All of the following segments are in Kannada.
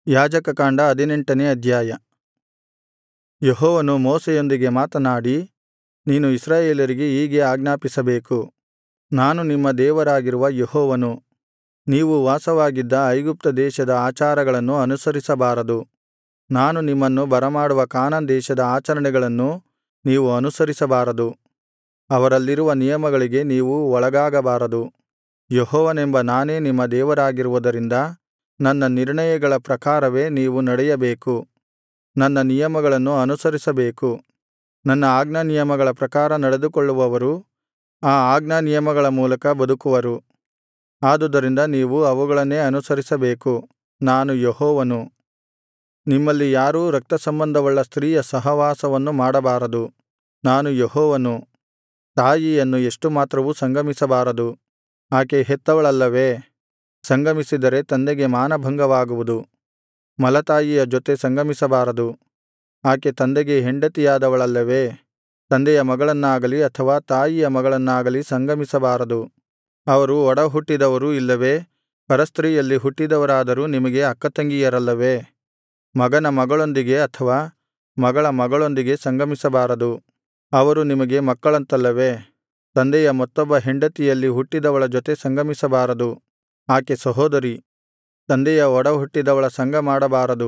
ಯಾಜಕಕಾಂಡ ಹದಿನೆಂಟನೇ ಅಧ್ಯಾಯ ಯೆಹೋವನು ಮೋಶೆಯೊಂದಿಗೆ ಮಾತನಾಡಿ ನೀನು ಇಸ್ರಾಯೇಲರಿಗೆ ಹೀಗೆ ಆಜ್ಞಾಪಿಸಬೇಕು ನಾನು ನಿಮ್ಮ ದೇವರಾಗಿರುವ ಯೆಹೋವನು ನೀವು ವಾಸವಾಗಿದ್ದ ಐಗುಪ್ತ ದೇಶದ ಆಚಾರಗಳನ್ನು ಅನುಸರಿಸಬಾರದು ನಾನು ನಿಮ್ಮನ್ನು ಬರಮಾಡುವ ಕಾನಾನ್ ದೇಶದ ಆಚರಣೆಗಳನ್ನು ನೀವು ಅನುಸರಿಸಬಾರದು ಅವರಲ್ಲಿರುವ ನಿಯಮಗಳಿಗೆ ನೀವು ಒಳಗಾಗಬಾರದು ಯೆಹೋವನೆಂಬ ನಾನೇ ನಿಮ್ಮ ದೇವರಾಗಿರುವುದರಿಂದ ನನ್ನ ನಿರ್ಣಯಗಳ ಪ್ರಕಾರವೇ ನೀವು ನಡೆಯಬೇಕು ನನ್ನ ನಿಯಮಗಳನ್ನು ಅನುಸರಿಸಬೇಕು ನನ್ನ ಆಜ್ಞಾನಿಯಮಗಳ ಪ್ರಕಾರ ನಡೆದುಕೊಳ್ಳುವವರು ಆ ಆಜ್ಞಾನಿಯಮಗಳ ಮೂಲಕ ಬದುಕುವರು ಆದುದರಿಂದ ನೀವು ಅವುಗಳನ್ನೇ ಅನುಸರಿಸಬೇಕು ನಾನು ಯೆಹೋವನು ನಿಮ್ಮಲ್ಲಿ ಯಾರೂ ರಕ್ತಸಂಬಂಧವುಳ್ಳ ಸ್ತ್ರೀಯ ಸಹವಾಸವನ್ನು ಮಾಡಬಾರದು ನಾನು ಯೆಹೋವನು ತಾಯಿಯನ್ನು ಎಷ್ಟು ಮಾತ್ರವೂ ಸಂಗಮಿಸಬಾರದು ಆಕೆ ಹೆತ್ತವಳಲ್ಲವೇ ಸಂಗಮಿಸಿದರೆ ತಂದೆಗೆ ಮಾನಭಂಗವಾಗುವುದು ಮಲತಾಯಿಯ ಜೊತೆ ಸಂಗಮಿಸಬಾರದು ಆಕೆ ತಂದೆಗೆ ಹೆಂಡತಿಯಾದವಳಲ್ಲವೇ ತಂದೆಯ ಮಗಳನ್ನಾಗಲಿ ಅಥವಾ ತಾಯಿಯ ಮಗಳನ್ನಾಗಲಿ ಸಂಗಮಿಸಬಾರದು ಅವರು ಒಡಹುಟ್ಟಿದವರು ಇಲ್ಲವೇ ಪರಸ್ತ್ರೀಯಲ್ಲಿ ಹುಟ್ಟಿದವರಾದರೂ ನಿಮಗೆ ಅಕ್ಕತಂಗಿಯರಲ್ಲವೇ ಮಗನ ಮಗಳೊಂದಿಗೆ ಅಥವಾ ಮಗಳ ಮಗಳೊಂದಿಗೆ ಸಂಗಮಿಸಬಾರದು ಅವರು ನಿಮಗೆ ಮಕ್ಕಳಂತಲ್ಲವೇ ತಂದೆಯ ಮತ್ತೊಬ್ಬ ಹೆಂಡತಿಯಲ್ಲಿ ಹುಟ್ಟಿದವಳ ಜೊತೆ ಸಂಗಮಿಸಬಾರದು ಆಕೆ ಸಹೋದರಿ ತಂದೆಯ ಒಡಹುಟ್ಟಿದವಳ ಸಂಗ ಮಾಡಬಾರದು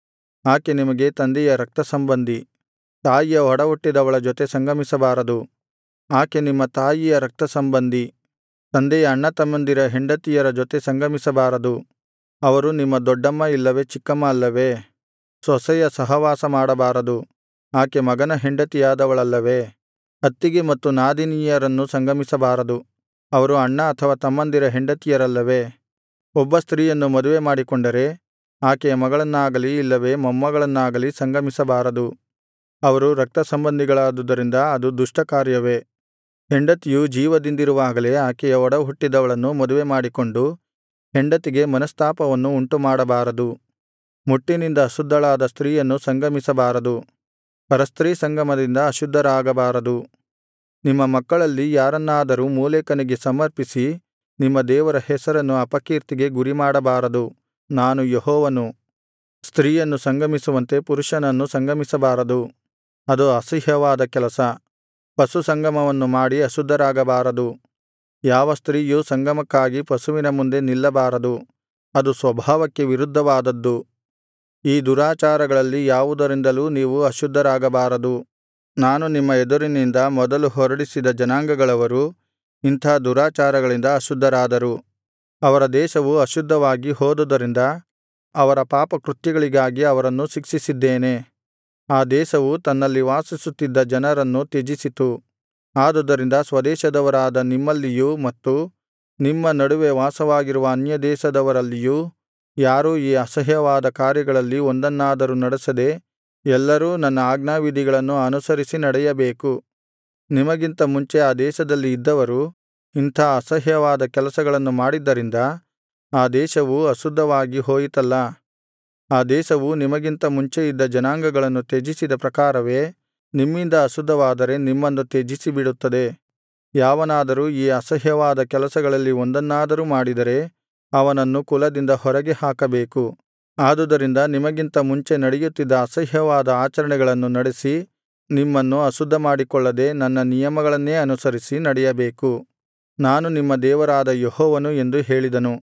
ಆಕೆ ನಿಮಗೆ ತಂದೆಯ ರಕ್ತಸಂಬಂಧಿ ತಾಯಿಯ ಒಡಹುಟ್ಟಿದವಳ ಜೊತೆ ಸಂಗಮಿಸಬಾರದು ಆಕೆ ನಿಮ್ಮ ತಾಯಿಯ ರಕ್ತಸಂಬಂಧಿ ತಂದೆಯ ಅಣ್ಣತಮ್ಮಂದಿರ ಹೆಂಡತಿಯರ ಜೊತೆ ಸಂಗಮಿಸಬಾರದು ಅವರು ನಿಮ್ಮ ದೊಡ್ಡಮ್ಮ ಇಲ್ಲವೇ ಚಿಕ್ಕಮ್ಮ ಅಲ್ಲವೇ ಸೊಸೆಯ ಸಹವಾಸ ಮಾಡಬಾರದು ಆಕೆ ಮಗನ ಹೆಂಡತಿಯಾದವಳಲ್ಲವೇ ಅತ್ತಿಗೆ ಮತ್ತು ನಾದಿನಿಯರನ್ನು ಸಂಗಮಿಸಬಾರದು ಅವರು ಅಣ್ಣ ಅಥವಾ ತಮ್ಮಂದಿರ ಹೆಂಡತಿಯರಲ್ಲವೇ ಒಬ್ಬ ಸ್ತ್ರೀಯನ್ನು ಮದುವೆ ಮಾಡಿಕೊಂಡರೆ ಆಕೆಯ ಮಗಳನ್ನಾಗಲಿ ಇಲ್ಲವೇ ಮೊಮ್ಮಗಳನ್ನಾಗಲಿ ಸಂಗಮಿಸಬಾರದು ಅವರು ರಕ್ತಸಂಬಂಧಿಗಳಾದುದರಿಂದ ಅದು ದುಷ್ಟಕಾರ್ಯವೇ ಹೆಂಡತಿಯು ಜೀವದಿಂದಿರುವಾಗಲೇ ಆಕೆಯ ಒಡಹುಟ್ಟಿದವಳನ್ನು ಮದುವೆ ಮಾಡಿಕೊಂಡು ಹೆಂಡತಿಗೆ ಮನಸ್ತಾಪವನ್ನು ಉಂಟುಮಾಡಬಾರದು ಮುಟ್ಟಿನಿಂದ ಅಶುದ್ಧಳಾದ ಸ್ತ್ರೀಯನ್ನು ಸಂಗಮಿಸಬಾರದು ಪರಸ್ತ್ರೀ ಸಂಗಮದಿಂದ ಅಶುದ್ಧರಾಗಬಾರದು ನಿಮ್ಮ ಮಕ್ಕಳಲ್ಲಿ ಯಾರನ್ನಾದರೂ ಮೋಲೆಕನಿಗೆ ಸಮರ್ಪಿಸಿ ನಿಮ್ಮ ದೇವರ ಹೆಸರನ್ನು ಅಪಕೀರ್ತಿಗೆ ಗುರಿಮಾಡಬಾರದು ನಾನು ಯೆಹೋವನು ಸ್ತ್ರೀಯನ್ನು ಸಂಗಮಿಸುವಂತೆ ಪುರುಷನನ್ನು ಸಂಗಮಿಸಬಾರದು ಅದು ಅಸಹ್ಯವಾದ ಕೆಲಸ ಪಶುಸಂಗಮವನ್ನು ಮಾಡಿ ಅಶುದ್ಧರಾಗಬಾರದು ಯಾವ ಸ್ತ್ರೀಯೂ ಸಂಗಮಕ್ಕಾಗಿ ಪಶುವಿನ ಮುಂದೆ ನಿಲ್ಲಬಾರದು ಅದು ಸ್ವಭಾವಕ್ಕೆ ವಿರುದ್ಧವಾದದ್ದು ಈ ದುರಾಚಾರಗಳಲ್ಲಿ ಯಾವುದರಿಂದಲೂ ನೀವು ಅಶುದ್ಧರಾಗಬಾರದು ನಾನು ನಿಮ್ಮ ಎದುರಿನಿಂದ ಮೊದಲು ಹೊರಡಿಸಿದ ಜನಾಂಗಗಳವರು ಇಂಥ ದುರಾಚಾರಗಳಿಂದ ಅಶುದ್ಧರಾದರು ಅವರ ದೇಶವು ಅಶುದ್ಧವಾಗಿ ಹೋದುದರಿಂದ ಅವರ ಪಾಪಕೃತ್ಯಗಳಿಗಾಗಿ ಅವರನ್ನು ಶಿಕ್ಷಿಸಿದ್ದೇನೆ ಆ ದೇಶವು ತನ್ನಲ್ಲಿ ವಾಸಿಸುತ್ತಿದ್ದ ಜನರನ್ನು ತ್ಯಜಿಸಿತು ಆದುದರಿಂದ ಸ್ವದೇಶದವರಾದ ನಿಮ್ಮಲ್ಲಿಯೂ ಮತ್ತು ನಿಮ್ಮ ನಡುವೆ ವಾಸವಾಗಿರುವ ಅನ್ಯದೇಶದವರಲ್ಲಿಯೂ ಯಾರೂ ಈ ಅಸಹ್ಯವಾದ ಕಾರ್ಯಗಳಲ್ಲಿ ಒಂದನ್ನಾದರೂ ನಡೆಸದೆ ಎಲ್ಲರೂ ನನ್ನ ಆಜ್ಞಾವಿಧಿಗಳನ್ನು ಅನುಸರಿಸಿ ನಡೆಯಬೇಕು ನಿಮಗಿಂತ ಮುಂಚೆ ಆ ದೇಶದಲ್ಲಿ ಇದ್ದವರು ಇಂಥ ಅಸಹ್ಯವಾದ ಕೆಲಸಗಳನ್ನು ಮಾಡಿದ್ದರಿಂದ ಆ ದೇಶವು ಅಶುದ್ಧವಾಗಿ ಹೋಯಿತಲ್ಲಾ ಆ ದೇಶವು ನಿಮಗಿಂತ ಮುಂಚೆ ಇದ್ದ ಜನಾಂಗಗಳನ್ನು ತ್ಯಜಿಸಿದ ಪ್ರಕಾರವೇ ನಿಮ್ಮಿಂದ ಅಶುದ್ಧವಾದರೆ ನಿಮ್ಮನ್ನು ತ್ಯಜಿಸಿಬಿಡುತ್ತದೆ ಯಾವನಾದರೂ ಈ ಅಸಹ್ಯವಾದ ಕೆಲಸಗಳಲ್ಲಿ ಒಂದನ್ನಾದರೂ ಮಾಡಿದರೆ ಅವನನ್ನು ಕುಲದಿಂದ ಹೊರಗೆ ಹಾಕಬೇಕು ಆದುದರಿಂದ ನಿಮಗಿಂತ ಮುಂಚೆ ನಡೆಯುತ್ತಿದ್ದ ಅಸಹ್ಯವಾದ ಆಚರಣೆಗಳನ್ನು ನಡೆಸಿ ನಿಮ್ಮನ್ನು ಅಶುದ್ಧಮಾಡಿಕೊಳ್ಳದೆ ನನ್ನ ನಿಯಮಗಳನ್ನೇ ಅನುಸರಿಸಿ ನಡೆಯಬೇಕು ನಾನು ನಿಮ್ಮ ದೇವರಾದ ಯೆಹೋವನು ಎಂದು ಹೇಳಿದನು